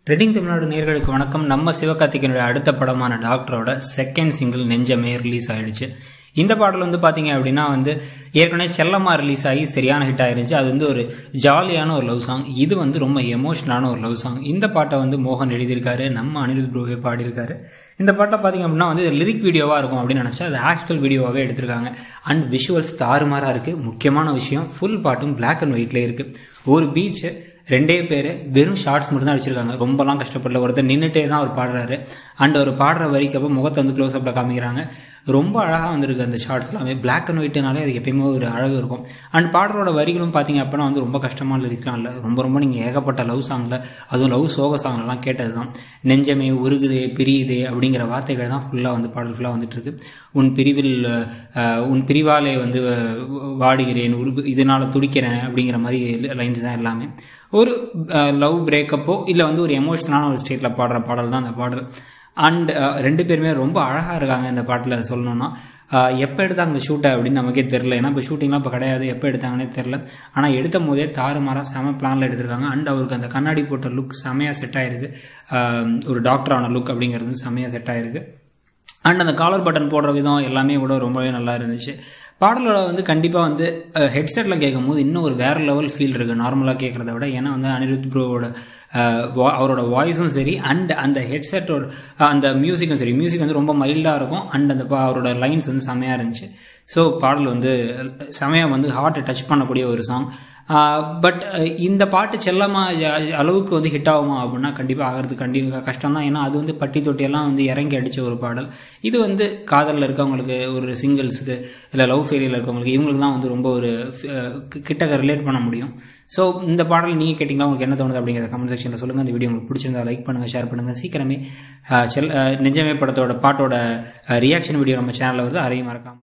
ரெடிங் தமிழ்நாடு நேர்களுக்கு வணக்கம் நம்ம சிவகார்த்திகனுடைய அடுத்த படமான டாக்டரோட செகண்ட் சிங்கிள் நெஞ்சமே ரிலீஸ் ஆயிடுச்சு இந்த பாடல் வந்து பார்த்தீங்க அப்படின்னா வந்து ஏற்கனவே செல்லமா ரிலீஸ் ஆகி சரியான ஹிட் ஆயிருந்துச்சு அது வந்து ஒரு ஜாலியான ஒரு லவ் சாங் இது வந்து ரொம்ப எமோஷனலான ஒரு லவ் சாங் இந்த பாட்டை வந்து மோகன் எழுதியிருக்காரு நம்ம அனிருத் ப்ரோவே பாடியிருக்காரு இந்த பாட்டை பார்த்தீங்க அப்படின்னா வந்து லிரிக் வீடியோவாக இருக்கும் அப்படின்னு நினச்சா அது ஆக்சுவல் வீடியோவாகவே எடுத்திருக்காங்க அண்ட் விஷுவல்ஸ் தாறுமாறாக இருக்குது முக்கியமான விஷயம் ஃபுல் பாட்டும் பிளாக் அண்ட் ஒயிட்லேயே இருக்குது ஒரு பீச்சு ரெண்டே பேர் வெறும் ஷார்ட்ஸ் மட்டும் தான் அடிச்சிருக்காங்க ரொம்பலாம் கஷ்டப்படல ஒருத்தர் நின்றுட்டே தான் அவர் பாடுறாரு அண்ட் அவர் பாடுற வரிக்கப்போ முகத்தை வந்து க்ளோஸ் அப்பில் காமிக்கிறாங்க ரொம்ப அழகாக வந்திருக்கு அந்த ஷார்ட்ஸ் எல்லாமே பிளாக் அண்ட் ஒயிட்னாலே அது எப்பயுமே ஒரு அழகு இருக்கும் அண்ட் பாடலோட வரிகளும் பார்த்தீங்க அப்படின்னா வந்து ரொம்ப கஷ்டமான லிரிக்லாம் இல்லை ரொம்ப ரொம்ப நீங்கள் ஏகப்பட்ட லவ் சாங்கில் அதுவும் லவ் சோக சாங்லாம் கேட்டது தான் நெஞ்சமே உருகுதே பிரியுதே அப்படிங்கிற வார்த்தைகள் தான் ஃபுல்லாக வந்து பாடல் ஃபுல்லாக வந்துட்டு இருக்கு உன் பிரிவில் அஹ், உன் பிரிவாலே வந்து அஹ், வாடுகிறேன் உருகு இதனால் துடிக்கிறேன் அப்படிங்கிற மாதிரி லைன்ஸ் தான் எல்லாமே ஒரு லவ் பிரேக்கப்போ இல்லை வந்து ஒரு எமோஷனலான ஒரு ஸ்டேட்டில் பாடுற பாடல் தான் அந்த பாடல் அண்ட் ரெண்டு பேருமே ரொம்ப அழகாக இருக்காங்க இந்த பாட்டில் சொல்லணும்னா எப்போ எடுத்தாங்க இந்த ஷூட்டை அப்படின்னு நமக்கே தெரில ஏன்னா இப்போ ஷூட்டிங்லாம் இப்போ கிடையாது எப்போ எடுத்தாங்கன்னே தெரில ஆனால் எடுத்த போதே தாறுமாறாக செம பிளானில் எடுத்திருக்காங்க அண்ட் அவருக்கு அந்த கண்ணாடி போட்ட லுக் செமையாக செட் ஆயிருக்கு ஆஹ் ஒரு டாக்டரான லுக் அப்படிங்கிறது செமையாக செட் ஆயிருக்கு அண்ட் அந்த காலர் பட்டன் போடுற விதம் எல்லாமே கூட ரொம்பவே நல்லா இருந்துச்சு பாடலோட வந்து கண்டிப்பாக வந்து ஹெட்செட்டில் கேட்கும்போது இன்னும் ஒரு வேறு லெவல் ஃபீல் இருக்குது நார்மலாக கேட்குறத விட ஏன்னா வந்து அனிருத் ப்ரோவோட அவரோட வாய்ஸும் சரி அண்ட் அந்த ஹெட்செட்டோட அந்த மியூசிக்கும் சரி மியூசிக் வந்து ரொம்ப மைல்டாக இருக்கும் அண்ட் அந்த பா- அவரோட லைன்ஸ் வந்து செமையாக இருந்துச்சு ஸோ பாடல் வந்து செமையாக வந்து ஹார்ட்டை டச் பண்ணக்கூடிய ஒரு சாங் பட் இந்த பாட்டு செல்லமா அ- அளவுக்கு வந்து ஹிட் ஆகுமா அப்படின்னா கண்டிப்பாக ஆகிறது கண்டிப்பாக கஷ்டம் தான் ஏன்னா அது வந்து பட்டி தொட்டியெல்லாம் வந்து இறங்கி அடித்த ஒரு பாடல் இது வந்து காதலில் இருக்கவங்களுக்கு ஒரு சிங்கிள்ஸுக்கு இல்லை லவ் ஃபெயிலியில் இருக்கவங்களுக்கு இவங்களுக்கு தான் வந்து ரொம்ப ஒரு அஹ், கி- கிட்டக்க ரிலேட் பண்ண முடியும் ஸோ இந்த பாடல் நீங்கள் கேட்டிங்கன்னா உங்களுக்கு என்ன தோணுது அப்படிங்கிறத கமெண்ட் செக்ஷனில் சொல்லுங்கள் இந்த வீடியோ உங்களுக்கு பிடிச்சிருந்தா லைக் பண்ணுங்கள் ஷேர் பண்ணுங்கள் சீக்கிரமே அஹ், செல் அஹ், நெஞ்சமே படத்தோட பாட்டோட ரியாக்ஷன் வீடியோ நம்ம சேனலில் வந்து அதையும் மறக்காம